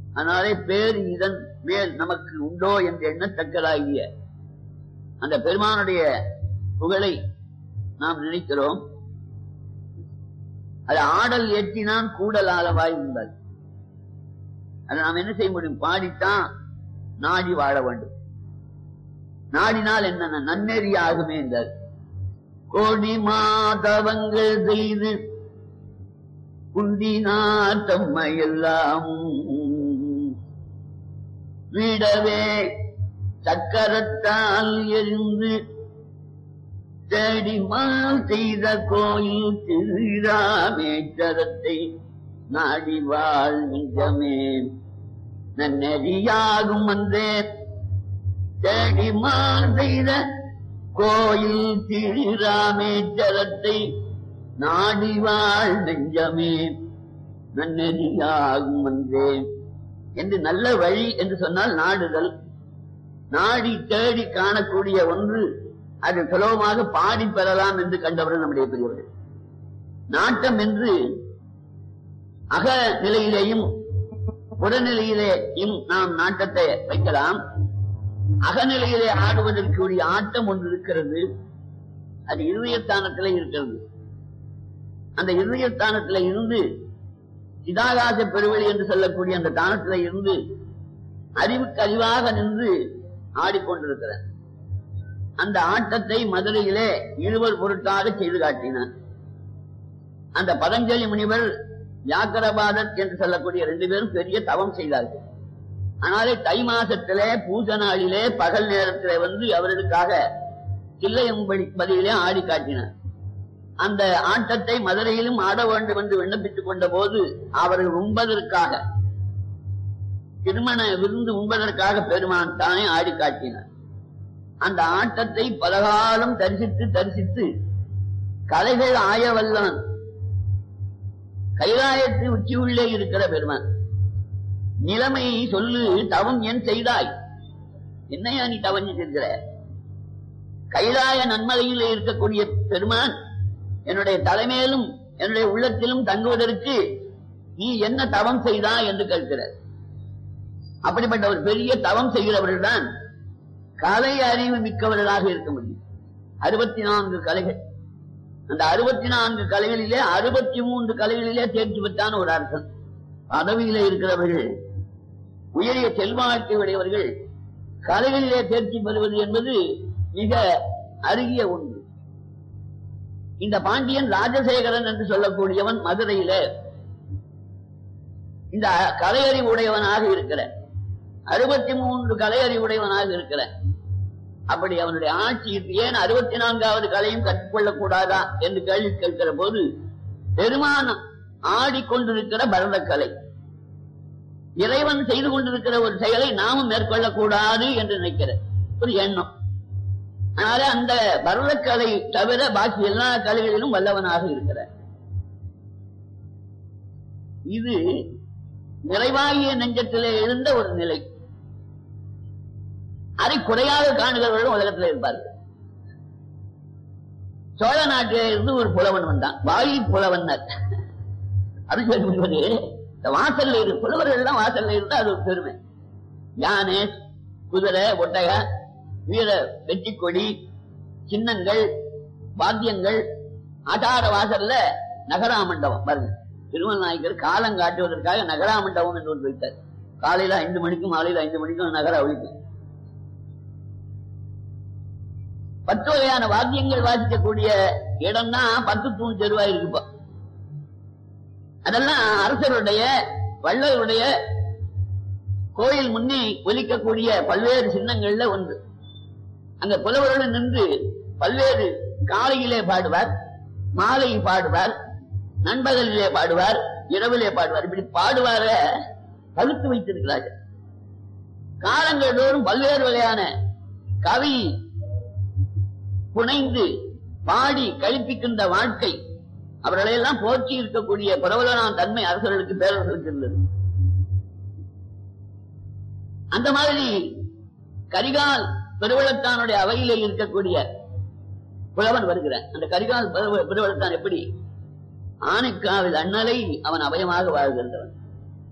அதனாலே பேர் இதன் மேல் நமக்கு உண்டோ என்று எண்ணத்தக்கதாகிய அந்த பெருமானுடைய புகழை நாம் நினைக்கிறோம் அது ஆடல் ஏற்றினான் கூடல் ஆளவாய் உண்டல் அதை நாம் என்ன செய்ய முடியும் பாடித்தான் நாடி வாழ வேண்டும் நாடினால் என்ன நன்னெறி ஆகுமே என்றார் கோடி மாதவங்கள் செய்து குந்தினார் தம்மையெல்லாம் விடவே சக்கரத்தால் எரிந்து தேடிமால் செய்த கோயில் திருராமேச்சரத்தை நாடி வாழ் நிஜமே நன்னெறியாகும் வந்தே தேடிமால் செய்த கோயில் திருராமேச்சரத்தை நாடி வாழ் நெஞ்சமே நன்னெறியாகும் வந்தே என்று நல்ல வழி என்று சொன்னால் நாடுதல் நாடி தேடி காணக்கூடிய ஒன்று அது சுலபமாக பாடி பெறலாம் என்று கண்டவர்கள் நம்முடைய பெரியவர்கள் நாட்டம் என்று அக நிலையிலேயும் புறநிலையிலேயும் நாம் நாட்டத்தை வைக்கலாம் அகநிலையிலே ஆடுவதற்குரிய ஆட்டம் ஒன்று இருக்கிறது அது இருதயஸ்தானத்திலே இருக்கிறது அந்த இருதயஸ்தானத்திலே இருந்து சிதாகாச பெருவெளி என்று சொல்லக்கூடிய அந்த தானத்திலே இருந்து அறிவுக்கு அறிவாக நின்று ஆடிக்கொண்டிருக்கிறார் அந்த ஆட்டத்தை மதுரையிலே இருவர் பொருட்டாக செய்து காட்டினார் அந்த பதஞ்சலி முனிவர் வியாக்கரபாதர் என்று சொல்லக்கூடிய ரெண்டு பேரும் பெரிய தவம் செய்தார்கள் ஆனாலே தை மாசத்திலே பூஜ நாளிலே பகல் நேரத்திலே வந்து அவர்களுக்காக சில்லையம்படி பதியிலே ஆடி காட்டினார் அந்த ஆட்டத்தை மதுரையிலும் ஆட வேண்டும் என்று விண்ணப்பித்துக் கொண்ட போது அவர்கள் உண்பதற்காக திருமண விருந்து உண்பதற்காக பெருமான் தானே ஆடி காட்டினார் அந்த ஆட்டத்தை பலகாலம் தரிசித்து தரிசித்து கலைகள் ஆயவல்லவன் கைலாயத்து உச்சி உள்ளே இருக்கிற பெருமான் நிலைமை சொல்லு தவம் என் செய்தாய் என்னையா நீ தவம் செய்திருக்கிற கைலாய நன்மலையில் இருக்கக்கூடிய பெருமான் என்னுடைய தலைமையிலும் என்னுடைய உள்ளத்திலும் தங்குவதற்கு நீ என்ன தவம் செய்தாய் என்று கேட்கிறார் அப்படிப்பட்ட ஒரு பெரிய தவம் செய்கிறவர்கள் தான் கலை அறிவு மிக்கவர்களாக இருக்க முடியும் அறுபத்தி நான்கு கலைகள் அந்த அறுபத்தி நான்கு கலைகளிலே அறுபத்தி மூன்று கலைகளிலே தேர்ச்சி பெற்றான ஒரு அரசன் பதவியிலே இருக்கிறவர்கள் உயரிய செல்வாக்கை உடையவர்கள் கலைகளிலே தேர்ச்சி பெறுவது என்பது மிக அருகிய ஒன்று இந்த பாண்டியன் ராஜசேகரன் என்று சொல்லக்கூடியவன் மதுரையில இந்த கலையறிவு உடையவனாக இருக்கிற அறுபத்தி மூன்று கலையறிவு உடையவனாக இருக்கிற அப்படி அவனுடைய ஆட்சி ஏன் அறுபத்தி நான்காவது கலையும் கற்றுக்கொள்ளக் கூடாதா என்று கேள்வி கேட்கிற போது பெருமானம் ஆடிக்கொண்டிருக்கிற பரதக்கலை இறைவன் செய்து கொண்டிருக்கிற ஒரு செயலை நாமும் மேற்கொள்ளக்கூடாது என்று நினைக்கிற ஒரு எண்ணம் அதனால அந்த பரதக்கலை தவிர பாக்கி எல்லா கலைகளிலும் வல்லவனாக இருக்கிறார் இது நிறைவாகிய நெஞ்சத்திலே இருந்த ஒரு நிலை அதை குறையாக காணுகிறவர்களும் உலகத்தில் இருப்பார்கள் சோழ நாட்டிலே இருந்து ஒரு புலவன் வந்தான் வாயு புலவன்னர் அது சொல்லுவது இந்த வாசல்ல இரு புலவர்கள் எல்லாம் வாசல்ல இருந்தா அது ஒரு பெருமை யானை குதிரை ஒட்டக வீர வெற்றி கொடி சின்னங்கள் வாத்தியங்கள் ஆட்டார வாசல்ல நகரா மண்டபம் பாருங்க திருமல் நாயக்கர் காலம் காட்டுவதற்காக நகரா மண்டபம் என்று ஒன்று வைத்தார் காலையில ஐந்து மணிக்கும் மாலையில ஐந்து மணிக்கும் நகர ஒழிக்கும் பத்து வகையான வாத்தியங்கள் வாசிக்கக்கூடிய இடம் தான் பத்து தூண் தெருவா இருக்குப்பா அதெல்லாம் அரசருடைய வள்ளலுடைய கோயில் முன்னே ஒலிக்கக்கூடிய பல்வேறு சின்னங்கள்ல ஒன்று அங்க புலவருடன் நின்று பல்வேறு காலையிலே பாடுவார் மாலை பாடுவார் நண்பகலிலே பாடுவார் இரவிலே பாடுவார் இப்படி பாடுவார பகுத்து வைத்திருக்கிறார்கள் காலங்கள் தோறும் பல்வேறு வகையான கவி புனைந்து பாடி கழிப்பிக்கின்ற வாழ்க்கை அவர்களை எல்லாம் போற்றி இருக்கக்கூடிய பிரபலமான தன்மை அரசர்களுக்கு பேரரசர்களுக்கு இருந்தது அந்த மாதிரி கரிகால் பெருவளத்தானுடைய அவையிலே இருக்கக்கூடிய புலவன் வருகிறான் அந்த கரிகால் பெருவ- பெருவளத்தான் எப்படி ஆனைக்காவில் அண்ணலை அவன் அபயமாக வாழ்கின்றவன்